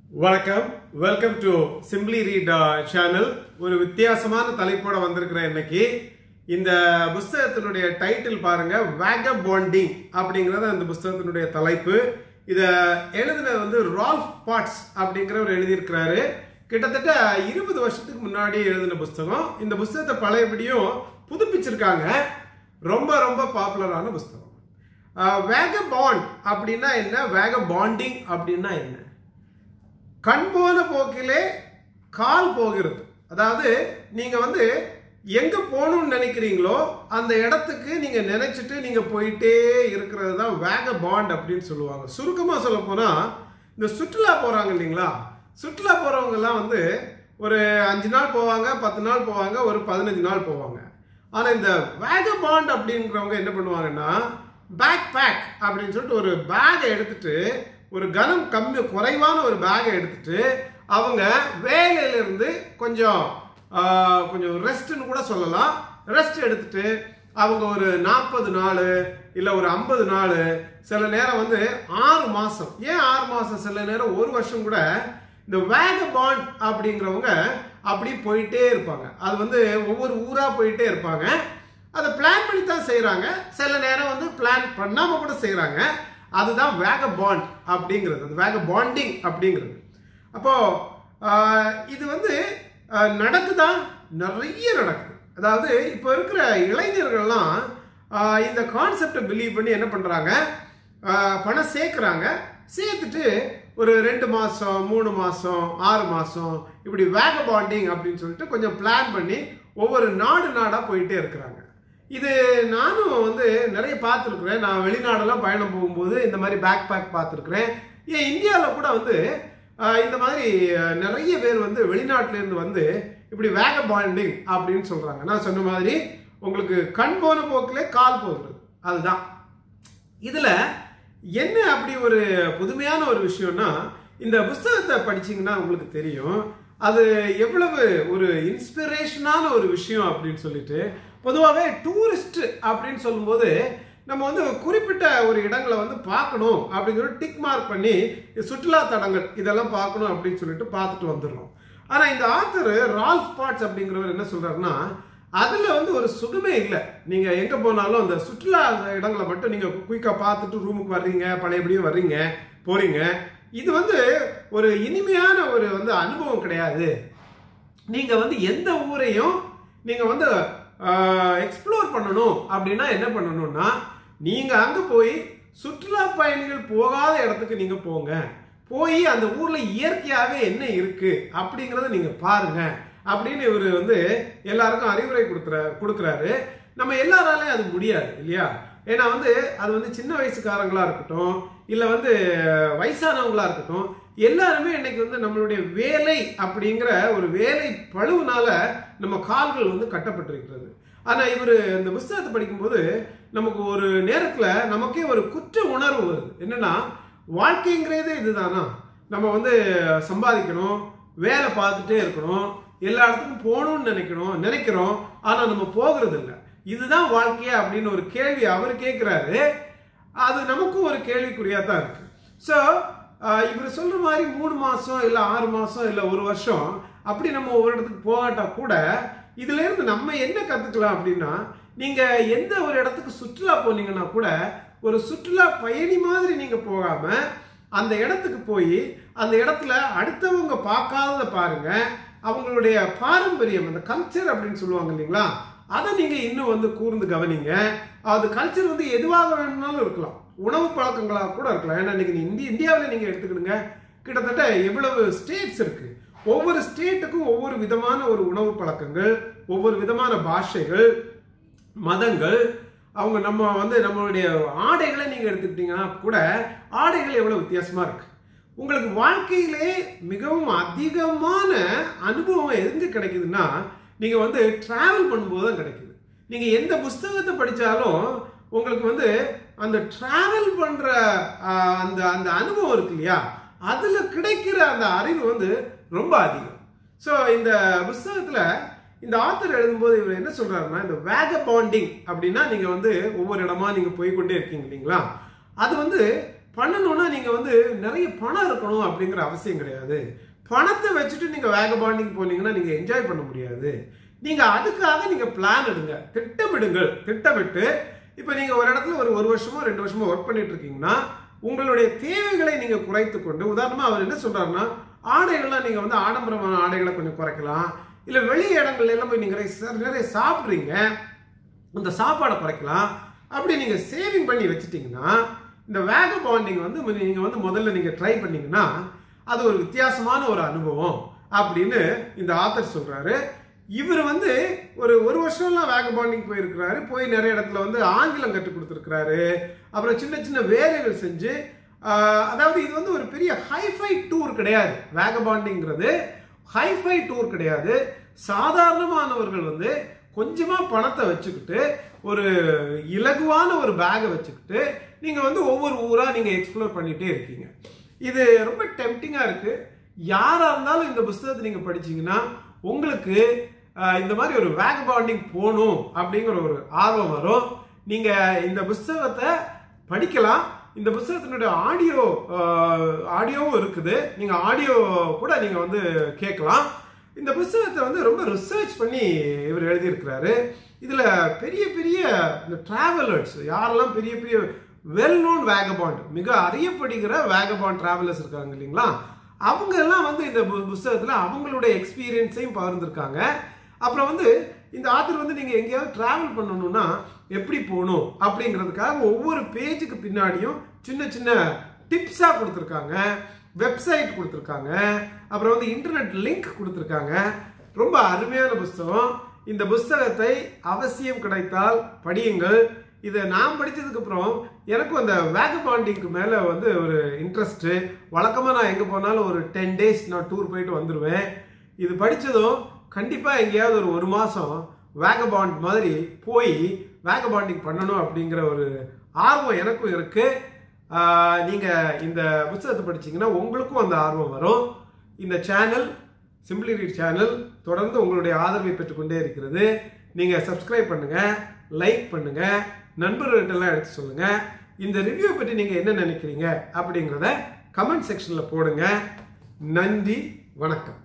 வணக்கம் welcome to simply read channel ஒரு வித்தியாசமான தலைப்போட வந்திருக்கிற இன்னைக்கு இந்த புஸ்தகத்தினுடைய டைட்டில் பாருங்க வேக பாண்டிங் அப்படிங்கறது அந்த புஸ்தகத்தினுடைய தலைப்பு இத எழுதினது வந்து ரால்ஃப் பாட்ஸ் அப்படிங்கிறவர் எழுதியிருக்கிறாரு கிட்டத்தட்ட இருபது வருஷத்துக்கு முன்னாடி எழுதின புஸ்தகம் இந்த புஸ்தகத்தை பழையபடியும் புதுப்பிச்சிருக்காங்க ரொம்ப ரொம்ப பாப்புலரான புஸ்தகம் வேக பாண்ட் அப்படின்னா என்ன வேக பாண்டிங் அப்படின்னா என்ன கண் போன போக்கிலே கால் போகிறது அதாவது நீங்க வந்து எங்க போகணும்னு நினைக்கிறீங்களோ அந்த இடத்துக்கு நீங்க நினைச்சிட்டு நீங்க போயிட்டே இருக்கிறது தான் வேக பாண்ட் அப்படின்னு சொல்லுவாங்க சுருக்கமா சொல்ல போனா இந்த சுற்றுலா போறாங்க இல்லைங்களா சுற்றுலா போறவங்க எல்லாம் வந்து ஒரு அஞ்சு நாள் போவாங்க பத்து நாள் போவாங்க ஒரு பதினஞ்சு நாள் போவாங்க ஆனா இந்த வேக பாண்ட் அப்படிங்கிறவங்க என்ன பண்ணுவாங்கன்னா பேக் பேக் அப்படின்னு சொல்லிட்டு ஒரு பேகை எடுத்துட்டு ஒரு கனம் கம்மி குறைவான ஒரு பேகை எடுத்துட்டு அவங்க வேலையிலிருந்து கொஞ்சம் ஆஹ், கொஞ்சம் ரெஸ்ட்னு கூட சொல்லலாம் ரெஸ்ட் எடுத்துட்டு அவங்க ஒரு நாற்பது நாள் இல்லை ஒரு ஐம்பது நாள் சில நேரம் வந்து ஆறு மாதம் ஏன் ஆறு மாதம் சில நேரம் ஒரு வருஷம் கூட இந்த வேக பாண்ட் அப்படிங்கிறவங்க அப்படி போயிட்டே இருப்பாங்க அது வந்து ஒவ்வொரு ஊராக போயிட்டே இருப்பாங்க அதை பிளான் பண்ணி தான் செய்கிறாங்க சில நேரம் வந்து பிளான் பண்ணாமல் கூட செய்கிறாங்க அதுதான் வேக பாண்ட் அப்படிங்கிறது அது வேக பாண்டிங் அப்படிங்கிறது அப்போது இது வந்து ஆஹ், நடக்குதா நிறைய நடக்குது அதாவது இப்போ இருக்கிற இளைஞர்கள்லாம் ஆஹ், இந்த கான்செப்டை பிலீவ் பண்ணி என்ன பண்ணுறாங்க பணம் சேர்க்குறாங்க சேர்த்துட்டு ஒரு ரெண்டு மாதம் மூணு மாதம் ஆறு மாதம் இப்படி வேக பாண்டிங் அப்படின்னு சொல்லிட்டு கொஞ்சம் பிளான் பண்ணி ஒவ்வொரு நாடு நாடாக போயிட்டே இருக்கிறாங்க இது நானும் வந்து நிறைய பார்த்துருக்குறேன் நான் வெளிநாடெல்லாம் பயணம் போகும்போது இந்த மாதிரி பேக் பேக் பார்த்துருக்குறேன் ஏன் இந்தியாவில் கூட வந்து ஆஹ், இந்த மாதிரி ஆஹ், நிறைய பேர் வந்து வெளிநாட்டுல இருந்து வந்து இப்படி வேக பாண்டிங் அப்படின்னு சொல்றாங்க நான் சொன்ன மாதிரி உங்களுக்கு கண் போன போக்கிலே கால் போகிறது அதுதான் இதுல என்ன அப்படி ஒரு புதுமையான ஒரு விஷயம்னா இந்த புஸ்தகத்தை படிச்சீங்கன்னா உங்களுக்கு தெரியும் அது எவ்வளவு ஒரு இன்ஸ்பிரேஷனான ஒரு விஷயம் அப்படின்னு சொல்லிட்டு பொதுவாகவே டூரிஸ்ட் அப்படின்னு சொல்லும்போது நம்ம வந்து குறிப்பிட்ட ஒரு இடங்களை வந்து பார்க்கணும் அப்படிங்கிற டிக் மார்க் பண்ணி சுற்றுலா தடங்கள் இதெல்லாம் பார்க்கணும் அப்படின்னு சொல்லிட்டு பார்த்துட்டு வந்துடுறோம் ஆனால் இந்த ஆத்தர் ரால்ஃப் பாட்ஸ் அப்படிங்கிறவர் என்ன சொல்றாருன்னா அதுல வந்து ஒரு சுகமே இல்லை நீங்க எங்க போனாலும் அந்த சுற்றுலா இடங்களை மட்டும் நீங்க குயிக்கா பார்த்துட்டு ரூமுக்கு வர்றீங்க பழையபடியும் வர்றீங்க போறீங்க இது வந்து ஒரு இனிமையான ஒரு வந்து அனுபவம் கிடையாது நீங்க வந்து எந்த ஊரையும் நீங்க வந்து எக்ஸ்ப்ளோர் பண்ணணும் அப்படின்னா என்ன பண்ணணும்னா நீங்க அங்க போய் சுற்றுலா பயணிகள் போகாத இடத்துக்கு நீங்க போங்க போய் அந்த ஊர்ல இயற்கையாவே என்ன இருக்கு அப்படிங்கறத நீங்க பாருங்க அப்படின்னு இவர் வந்து எல்லாருக்கும் அறிவுரை கொடுக்குற கொடுக்குறாரு நம்ம எல்லாராலையும் அது முடியாது இல்லையா ஏன்னா வந்து அது வந்து சின்ன வயசுக்காரங்களா இருக்கட்டும் இல்ல வந்து வயசானவங்களா இருக்கட்டும் எல்லாருமே இன்னைக்கு வந்து நம்மளுடைய வேலை அப்படிங்கிற ஒரு வேலை பழுவுனால நம்ம கால்கள் வந்து கட்டப்பட்டிருக்கிறது ஆனா இவர் இந்த புஸ்தகத்தை படிக்கும்போது நமக்கு ஒரு நேரத்துல நமக்கே ஒரு குற்ற உணர்வு வருது என்னன்னா வாழ்க்கைங்கிறதே இதுதானா நம்ம வந்து சம்பாதிக்கணும் வேலை பார்த்துட்டே இருக்கணும் எல்லா இடத்துக்கும் போகணும்னு நினைக்கணும் நினைக்கிறோம் ஆனா நம்ம போகிறது இல்லை இதுதான் வாழ்க்கையா அப்படின்னு ஒரு கேள்வி அவர் கேட்கிறாரு அது நமக்கும் ஒரு கேள்விக்குறியா தான் இருக்கு ஸோ இவர் சொல்ற மாதிரி மூணு மாசம் இல்லை ஆறு மாசம் இல்லை ஒரு வருஷம் அப்படி நம்ம ஒரு இடத்துக்கு போகாட்டா கூட இதுல இருந்து நம்ம என்ன கத்துக்கலாம் அப்படின்னா நீங்க எந்த ஒரு இடத்துக்கு சுற்றுலா போனீங்கன்னா கூட ஒரு சுற்றுலா பயணி மாதிரி நீங்க போகாம அந்த இடத்துக்கு போய் அந்த இடத்துல அடுத்தவங்க பார்க்காதத பாருங்க அவங்களுடைய பாரம்பரியம் அந்த கல்ச்சர் அப்படின்னு சொல்லுவாங்க இல்லைங்களா அதை நீங்க இன்னும் வந்து கூர்ந்து கவனிங்க அது கல்ச்சர் வந்து எதுவாக வேணும்னாலும் இருக்கலாம் உணவு பழக்கங்களாக கூட இருக்கலாம் ஏன்னா இன்னைக்கு இந்திய இந்தியாவில் நீங்க எடுத்துக்கிடுங்க கிட்டத்தட்ட எவ்வளவு ஸ்டேட்ஸ் இருக்கு ஒவ்வொரு ஸ்டேட்டுக்கும் ஒவ்வொரு விதமான ஒரு உணவு பழக்கங்கள் ஒவ்வொரு விதமான பாஷைகள் மதங்கள் அவங்க நம்ம வந்து நம்மளுடைய ஆடைகளை நீங்க எடுத்துக்கிட்டீங்கன்னா கூட ஆடைகள் எவ்வளவு வித்தியாசமா இருக்கு உங்களுக்கு வாழ்க்கையிலே மிகவும் அதிகமான அனுபவம் எங்க கிடைக்குதுன்னா நீங்க வந்து டிராவல் பண்ணும்போது தான் கிடைக்குது நீங்க எந்த புஸ்தகத்தை படிச்சாலும் உங்களுக்கு வந்து அந்த டிராவல் பண்ற ஆஹ், அந்த அந்த அனுபவம் இருக்கு இல்லையா அதுல கிடைக்கிற அந்த அறிவு வந்து ரொம்ப அதிகம் ஸோ இந்த புஸ்தகத்துல இந்த ஆத்தர் எழுதும்போது இவர் என்ன சொல்றாருன்னா இந்த வேக பாண்டிங் அப்படின்னா நீங்க வந்து ஒவ்வொரு இடமா நீங்க போய் கொண்டே இருக்கீங்க இல்லைங்களா அது வந்து பண்ணணும்னா நீங்க வந்து நிறைய பணம் இருக்கணும் அப்படிங்கிற அவசியம் கிடையாது பணத்தை வச்சுட்டு நீங்க வேகபாண்டிங் போனீங்கன்னா நீங்க என்ஜாய் பண்ண முடியாது நீங்க அதுக்காக நீங்க பிளான் எடுங்க திட்டமிடுங்கள் திட்டமிட்டு இப்போ நீங்க ஒரு இடத்துல ஒரு ஒரு வருஷமோ ரெண்டு வருஷமோ ஒர்க் பண்ணிட்டு இருக்கீங்கன்னா உங்களுடைய தேவைகளை நீங்க குறைத்து கொண்டு உதாரணமா அவர் என்ன சொல்றாருன்னா ஆடைகள்லாம் நீங்க வந்து ஆடம்பரமான ஆடைகளை கொஞ்சம் குறைக்கலாம் இல்ல வெளி இடங்கள்ல எல்லாம் போய் நீங்க நிறைய- நிறைய சாப்பிட்றீங்க அந்த சாப்பாடை குறைக்கலாம் அப்படி நீங்க சேவிங் பண்ணி வச்சுட்டீங்கன்னா இந்த வேக பாண்டிங் வந்து நீங்க வந்து முதல்ல நீங்க ட்ரை பண்ணீங்கன்னா அது ஒரு வித்தியாசமான ஒரு அனுபவம் அப்படின்னு இந்த ஆத்தர் சொல்றாரு இவர் வந்து ஒரு ஒரு வருஷம்லாம் வேக பாண்டிங் போயிருக்கிறாரு போய் நிறைய இடத்துல வந்து ஆங்கிலம் கற்றுக் கொடுத்துருக்கிறாரு அப்புறம் சின்ன சின்ன வேலைகள் செஞ்சு ஆஹ், அதாவது இது வந்து ஒரு பெரிய ஹைஃபை டூர் கிடையாது வேக பாண்டிங்கிறது ஹைஃபை டூர் கிடையாது சாதாரணமானவர்கள் வந்து கொஞ்சமா பணத்தை வச்சுக்கிட்டு ஒரு இலகுவான ஒரு பேகை வச்சுக்கிட்டு நீங்க வந்து ஒவ்வொரு ஊரா நீங்க எக்ஸ்ப்ளோர் பண்ணிட்டே இருக்கீங்க இது ரொம்ப டெம்டிங்கா இருக்கு யாரா இருந்தாலும் இந்த புஸ்தகத்தை நீங்க படிச்சீங்கன்னா உங்களுக்கு ஆஹ், இந்த மாதிரி ஒரு வேக பாண்டிங் போகணும் அப்படிங்கிற ஒரு ஆர்வம் வரும் நீங்க இந்த புஸ்தகத்தை படிக்கலாம் இந்த புஸ்தகத்தினுடைய ஆடியோ ஆடியோவும் இருக்குது நீங்க ஆடியோ கூட நீங்க வந்து கேட்கலாம் இந்த புஸ்தகத்தை வந்து ரொம்ப ரிசர்ச் பண்ணி இவர் எழுதியிருக்கிறாரு இதுல பெரிய பெரிய இந்த டிராவலர்ஸ் யாரெல்லாம் பெரிய பெரிய வெல் நோன் வேகபாண்ட் மிக அறியப்படுகிற வேகபாண்ட் டிராவலர்ஸ் இருக்காங்க இல்லைங்களா அவங்க எல்லாம் வந்து இந்த பு- புஸ்தகத்துல அவங்களுடைய எக்ஸ்பீரியன்ஸையும் பகிர்ந்திருக்காங்க அப்புறம் வந்து இந்த ஆத்தர் வந்து நீங்க எங்கேயாவது டிராவல் பண்ணணும்னா எப்படி போகணும் அப்படிங்கிறதுக்காக ஒவ்வொரு பேஜுக்கு பின்னாடியும் சின்ன சின்ன டிப்ஸா கொடுத்துருக்காங்க வெப்சைட் கொடுத்துருக்காங்க அப்புறம் வந்து இன்டர்நெட் லிங்க் கொடுத்துருக்காங்க ரொம்ப அருமையான புஸ்தகம் இந்த புஸ்தகத்தை அவசியம் கிடைத்தால் படியுங்கள் இதை நான் படிச்சதுக்கு அப்புறம் எனக்கும் அந்த வேகபாண்டிங்க்கு மேலே வந்து ஒரு இன்ட்ரெஸ்ட்டு வழக்கமாக நான் எங்கே போனாலும் ஒரு டென் டேஸ் நான் டூர் போயிட்டு வந்துடுவேன் இது படித்ததும் கண்டிப்பாக எங்கேயாவது ஒரு ஒரு மாதம் வேகபாண்ட் மாதிரி போய் வேகபாண்டிங் பண்ணணும் அப்படிங்கிற ஒரு ஆர்வம் எனக்கும் இருக்குது ஆஹ் நீங்க இந்த புத்தகத்தை படிச்சீங்கன்னா உங்களுக்கும் அந்த ஆர்வம் வரும் இந்த சேனல் சிம்பிளி ரீட் சேனல் தொடர்ந்து உங்களுடைய ஆதரவை பெற்றுக்கொண்டே இருக்கிறது நீங்க சப்ஸ்கிரைப் பண்ணுங்க லைக் பண்ணுங்க நண்பர்கள்ட்ட எல்லாம் எடுத்து சொல்லுங்க இந்த ரிவ்யூ பற்றி நீங்க என்ன நினைக்கிறீங்க அப்படிங்கிறத கமெண்ட் செக்ஷன்ல போடுங்க நன்றி வணக்கம்